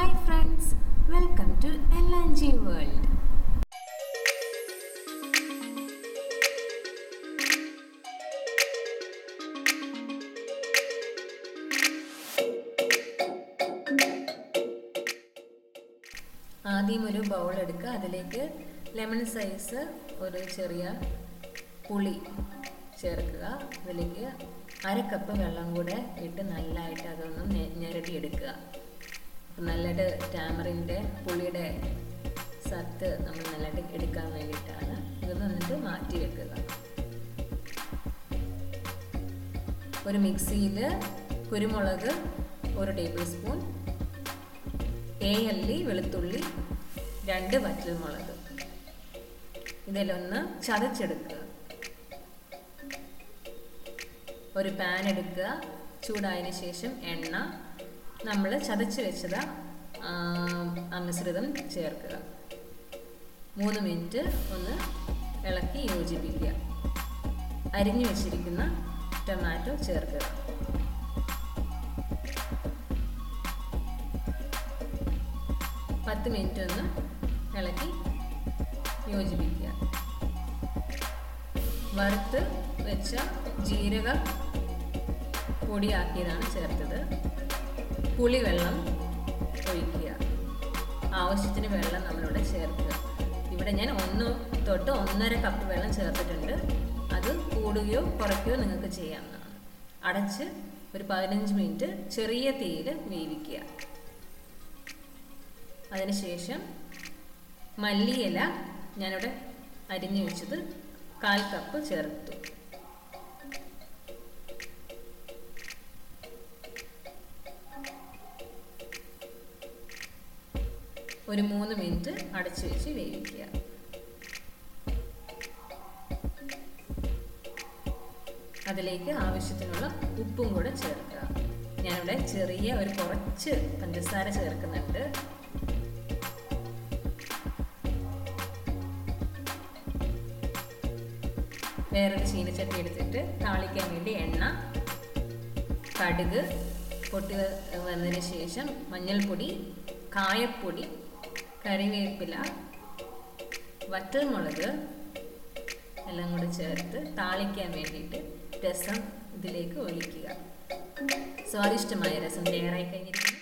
hi friends welcome to L N G world ആദ്യം ഒരു bowl എടുക്കുക അതിലേക്ക് ലെമൺ സൈസ് ഒരു ചെറിയ പുളി ചേർക്കുക അതിലേക്ക് അര കപ്പ് വെള്ളം കൂടെ ഇട്ട് നല്ലതായിട്ട് അതൊന്ന് ഞെ- ഞെരടിയെടുക്കുക അപ്പം നല്ലതായിട്ട് ടാമറിൻ്റെ പുളിയുടെ സത്ത് നമ്മൾ നല്ലതായിട്ട് എടുക്കാൻ വേണ്ടിയിട്ടാണ് ഇതൊന്ന് എന്നിട്ട് മാറ്റി വെക്കുക ഒരു മിക്സിയിൽ കുരുമുളക് ഒരു ടേബിൾ സ്പൂൺ ഏയല്ലി വെളുത്തുള്ളി രണ്ട് വറ്റൽമുളക് ഇതിലൊന്ന് ചതച്ചെടുക്കുക ഒരു പാൻ എടുക്കുക ചൂടായതിനു ശേഷം എണ്ണ നമ്മൾ ചതച്ച് വെച്ചത് ആ മിശ്രിതം ചേർക്കുക മൂന്ന് മിനിറ്റ് ഒന്ന് ഇളക്കി യോജിപ്പിക്കുക അരിഞ്ഞു വെച്ചിരിക്കുന്ന ടൊമാറ്റോ ചേർക്കുക പത്ത് മിനിറ്റ് ഒന്ന് ഇളക്കി യോജിപ്പിക്കുക വറുത്ത് വെച്ച ജീരക പൊടിയാക്കിയതാണ് ചേർത്തത് പുളിവെള്ളം ഒഴിക്കുക ആവശ്യത്തിന് വെള്ളം നമ്മളിവിടെ ചേർക്കുക ഇവിടെ ഞാൻ ഒന്ന് തൊട്ട് ഒന്നര കപ്പ് വെള്ളം ചേർത്തിട്ടുണ്ട് അത് കൂടുകയോ കുറയ്ക്കുകയോ നിങ്ങൾക്ക് ചെയ്യാവുന്നതാണ് അടച്ച് ഒരു പതിനഞ്ച് മിനിറ്റ് ചെറിയ തീയിൽ വേവിക്കുക അതിനുശേഷം മല്ലിയില ഞാനിവിടെ അരിഞ്ഞു വെച്ചത് കാൽ കപ്പ് ചേർത്തു ഒരു മൂന്ന് മിനിറ്റ് അടച്ചു വെച്ച് വേവിക്കുക അതിലേക്ക് ആവശ്യത്തിനുള്ള ഉപ്പും കൂടെ ചേർക്കുക ഞാനിവിടെ ചെറിയ ഒരു കുറച്ച് പഞ്ചസാര ചേർക്കുന്നുണ്ട് വേറൊരു ചീനച്ചട്ടി എടുത്തിട്ട് താളിക്കാൻ വേണ്ടി എണ്ണ കടുക് പൊട്ടി വ- വന്നതിന് ശേഷം മഞ്ഞൾപ്പൊടി കായപ്പൊടി കറിവേപ്പില വറ്റൽമുളക് എല്ലാം കൂടി ചേർത്ത് താളിക്കാൻ വേണ്ടിയിട്ട് രസം ഇതിലേക്ക് ഒഴിക്കുക സ്വാദിഷ്ടമായ രസം തയ്യാറായി കഴിഞ്ഞിരിക്കുന്നു